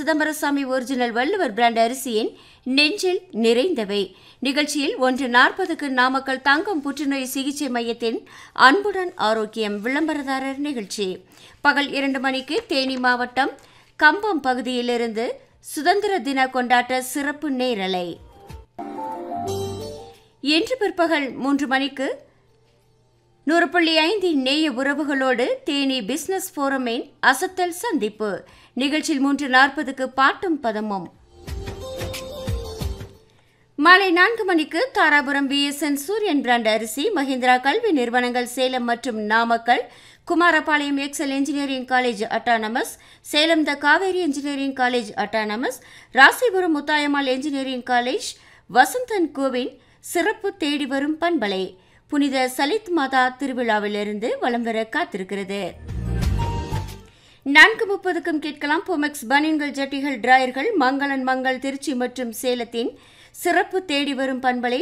Chidambarasamy original Valluvar brand அரிசியின் நெஞ்சில் நிறைந்தவை நிகழ்ச்சியில் ஒன்று நாற்பதுக்கு நாமக்கல் தங்கம் புற்றுநோய் சிகிச்சை மையத்தின் அன்புடன் ஆரோக்கியம் விளம்பரதாரர் நிகழ்ச்சி பகல் இரண்டு மணிக்கு தேனி மாவட்டம் கம்பம் பகுதியிலிருந்து சுதந்திர தின கொண்டாட்ட சிறப்பு நேரலை இன்று பிற்பகல் மூன்று மணிக்கு நூறு புள்ளி ஐந்தின் நேய உறவுகளோடு தேனி பிசினஸ் ஃபோரமின் அசத்தல் சந்திப்பு நிகழ்ச்சியில் மூன்று நாற்பதுக்கு பாட்டும் பதமும் மாலை நான்கு மணிக்கு தாராபுரம் விஎஸ்என் சூரியன் பிராண்ட் அரிசி மஹிந்திரா கல்வி நிறுவனங்கள் சேலம் மற்றும் Namakkal Kumarapalayam Excel engineering college autonomous Salem the Kaveri engineering college autonomous Rasipuram Muthayammal engineering college Vasanthan கோவின் சிறப்பு தேடி வரும் பண்பலை புனித சலித் மாதா திருவிழாவிலிருந்து வலம் வர காத்திருக்கிறது நான்கு முப்பதுக்கும் கேட்கலாம் பொமெக்ஸ் பனியன்கள் ஜட்டிகள் டிராயர்கள் மங்களன் மங்கள் திருச்சி மற்றும் சேலத்தின் சிறப்பு தேடி வரும் பண்பலை